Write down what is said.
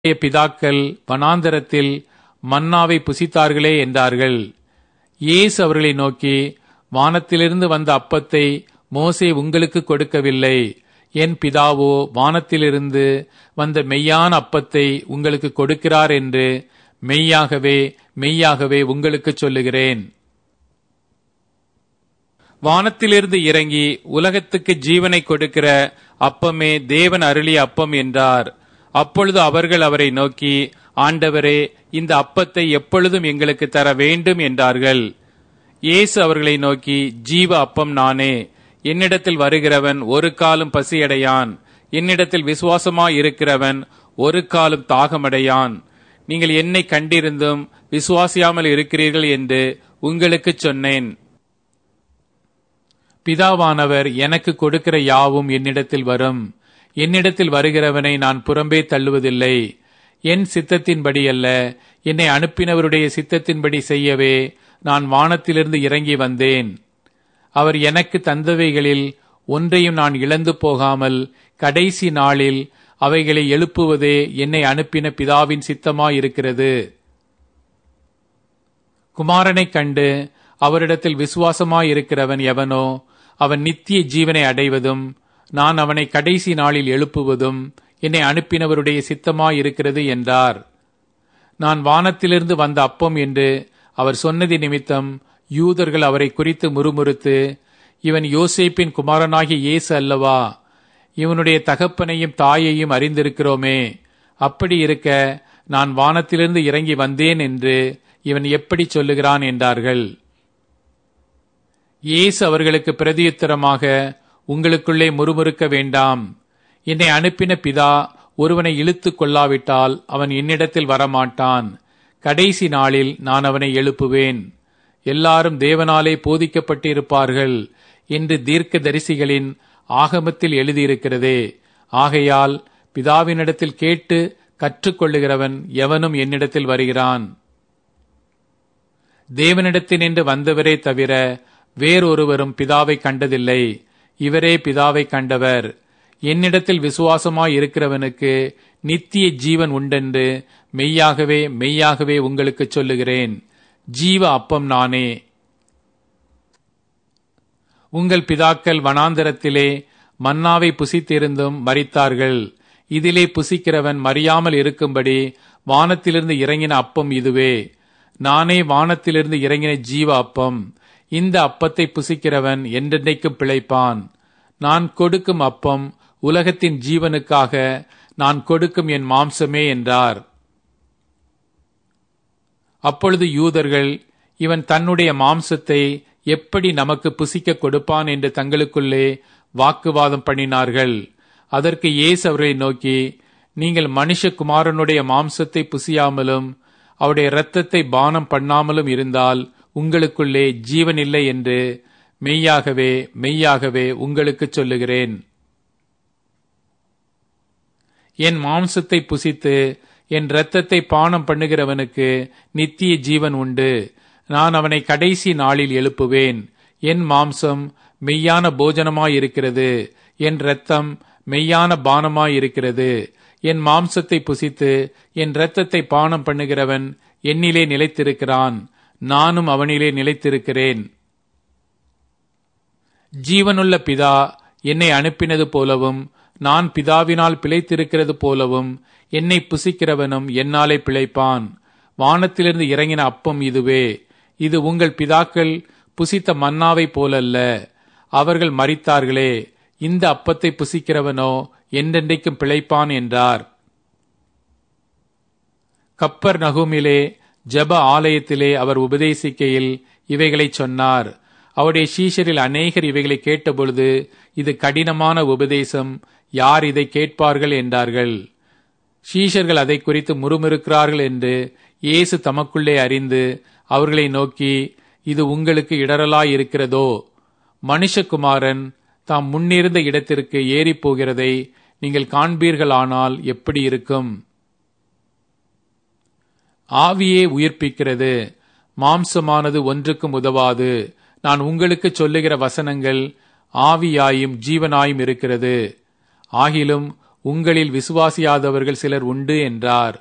நம்முடைய பிதாக்கள் வனாந்தரத்தில் மன்னாவை புசித்தார்களே என்றார்கள் இயேசு அவர்களை நோக்கி வானத்திலிருந்து வந்த அப்பத்தை மோசே உங்களுக்கு கொடுக்கவில்லை என் பிதாவோ வானத்திலிருந்து வந்த மெய்யான அப்பத்தை உங்களுக்கு கொடுக்கிறார் என்று மெய்யாகவே மெய்யாகவே உங்களுக்கு சொல்லுகிறேன் வானத்திலிருந்து இறங்கி உலகத்துக்கு ஜீவனை கொடுக்கிற அப்பமே தேவன் அருளிய அப்பம் என்றார் அப்பொழுது அவர்கள் அவரை நோக்கி ஆண்டவரே இந்த அப்பத்தை எப்பொழுதும் எங்களுக்கு தர வேண்டும் என்றார்கள் இயேசு அவர்களை நோக்கி ஜீவ அப்பம் நானே என்னிடத்தில் வருகிறவன் ஒரு காலம் பசியடையான் என்னிடத்தில் விசுவாசமாய் இருக்கிறவன் ஒரு காலம் தாகமடையான் நீங்கள் என்னை கண்டிருந்தும் விசுவாசியாமல் இருக்கிறீர்கள் என்று உங்களுக்கு சொன்னேன் பிதாவானவர் எனக்கு கொடுக்கிற யாவும் என்னிடத்தில் வரும் என்னிடத்தில் வருகிறவனை நான் புறம்பே தள்ளுவதில்லை என் சித்தத்தின்படி அல்ல என்னை அனுப்பினவருடைய சித்தத்தின்படி செய்யவே நான் வானத்திலிருந்து இறங்கி வந்தேன் அவர் எனக்கு தந்தவைகளில் ஒன்றையும் நான் இழந்து போகாமல் கடைசி நாளில் அவைகளை எழுப்புவதே என்னை அனுப்பின பிதாவின் சித்தமாயிருக்கிறது குமாரனைக் கண்டு அவரிடத்தில் விசுவாசமாயிருக்கிறவன் எவனோ அவன் நித்திய ஜீவனை அடைவதும் நான் அவனை கடைசி நாளில் எழுப்புவதும் என்னை அனுப்பினவருடைய சித்தமாயிருக்கிறது என்றார் நான் வானத்திலிருந்து வந்த அப்பம் என்று அவர் சொன்னதி நிமித்தம் யூதர்கள் அவரை குறித்து முறுமுறுத்து இவன் யோசேப்பின் குமாரனாகிய இயேசு அல்லவா இவனுடைய தகப்பனையும் தாயையும் அறிந்திருக்கிறோமே அப்படி இருக்க நான் வானத்திலிருந்து இறங்கி வந்தேன் என்று இவன் எப்படி சொல்லுகிறான் என்றார்கள் இயேசு அவர்களுக்கு பிரதியுத்தரமாக உங்களுக்குள்ளே முறுமுறுக்க வேண்டாம் என்னை அனுப்பின பிதா ஒருவனை இழுத்துக் கொள்ளாவிட்டால் அவன் என்னிடத்தில் வரமாட்டான் கடைசி நாளில் நான் அவனை எழுப்புவேன் எல்லாரும் தேவனாலே போதிக்கப்பட்டிருப்பார்கள் என்று தீர்க்க தரிசிகளின் ஆகமத்தில் எழுதியிருக்கிறதே ஆகையால் பிதாவினிடத்தில் கேட்டு கற்றுக்கொள்ளுகிறவன் எவனும் என்னிடத்தில் வருகிறான் தேவனிடத்தினின்று வந்தவரே தவிர வேறொருவரும் பிதாவை கண்டதில்லை இவரே பிதாவை கண்டவர் என்னிடத்தில் விசுவாசமாய் இருக்கிறவனுக்கு நித்திய ஜீவன் உண்டென்று மெய்யாகவே மெய்யாகவே உங்களுக்கு சொல்லுகிறேன் ஜீவ அப்பம் நானே உங்கள் பிதாக்கள் வனாந்தரத்திலே மன்னாவை புசித்திருந்தும் மறித்தார்கள் இதிலே புசிக்கிறவன் மறியாமல் இருக்கும்படி வானத்திலிருந்து இறங்கின அப்பம் இதுவே நானே வானத்திலிருந்து இறங்கின ஜீவ அப்பம் இந்த அப்பத்தை புசிக்கிறவன் என்றென்றைக்கும் பிழைப்பான் நான் கொடுக்கும் அப்பம் உலகத்தின் ஜீவனுக்காக நான் கொடுக்கும் என் மாம்சமே என்றார் அப்பொழுது யூதர்கள் இவன் தன்னுடைய மாம்சத்தை எப்படி நமக்கு புசிக்க கொடுப்பான் என்று தங்களுக்குள்ளே வாக்குவாதம் பண்ணினார்கள் அதற்கு இயேசு அவர்களை நோக்கி நீங்கள் மனுஷகுமாரனுடைய மாம்சத்தை புசியாமலும் அவருடைய இரத்தத்தை பானம் பண்ணாமலும் இருந்தால் உங்களுக்குள்ளே ஜீவன் இல்லை என்று மெய்யாகவே மெய்யாகவே உங்களுக்கு சொல்லுகிறேன் என் மாம்சத்தை புசித்து என் இரத்தத்தை பானம் பண்ணுகிறவனுக்கு நித்திய ஜீவன் உண்டு நான் அவனை கடைசி நாளில் எழுப்புவேன் என் மாம்சம் மெய்யான போஜனமாயிருக்கிறது என் இரத்தம் மெய்யான பானமாயிருக்கிறது என் மாம்சத்தை புசித்து என் இரத்தத்தை பானம் பண்ணுகிறவன் என்னிலே நிலைத்திருக்கிறான் நானும் அவனிலே நிலைத்திருக்கிறேன் ஜீவனுள்ள பிதா என்னை அனுப்பினது போலவும் நான் பிதாவினால் பிழைத்திருக்கிறது போலவும் என்னை புசிக்கிறவனும் என்னாலே பிழைப்பான் வானத்திலிருந்து இறங்கின அப்பம் இதுவே இது உங்கள் பிதாக்கள் புசித்த மன்னாவை போலல்ல அவர்கள் மறித்தார்களே இந்த அப்பத்தை புசிக்கிறவனோ என்றென்றைக்கும் பிழைப்பான் என்றார் கப்பர் நகுமிலே ஜப ஆலயத்திலே அவர் உபதேசிக்கையில் இவைகளை சொன்னார் அவருடைய சீஷரில் அநேகர் இவைகளை கேட்டபொழுது இது கடினமான உபதேசம் யார் இதை கேட்பார்கள் என்றார்கள் சீஷர்கள் அதை குறித்து முறுமுறுக்கிறார்கள் என்று இயேசு தமக்குள்ளே அறிந்து அவர்களை நோக்கி இது உங்களுக்கு இடரலாய் இருக்கிறதோ மனுஷகுமாரன் தாம் முன்னிருந்த இடத்திற்கு ஏறி போகிறதை நீங்கள் காண்பீர்களானால் எப்படி இருக்கும் ஆவியே உயிர்ப்பிக்கிறது மாம்சமானது ஒன்றுக்கும் உதவாது நான் உங்களுக்கு சொல்லுகிற வசனங்கள் ஆவியாயும் ஜீவனாயும் இருக்கிறது ஆகிலும் உங்களில் விசுவாசியாதவர்கள் சிலர் உண்டு என்றார்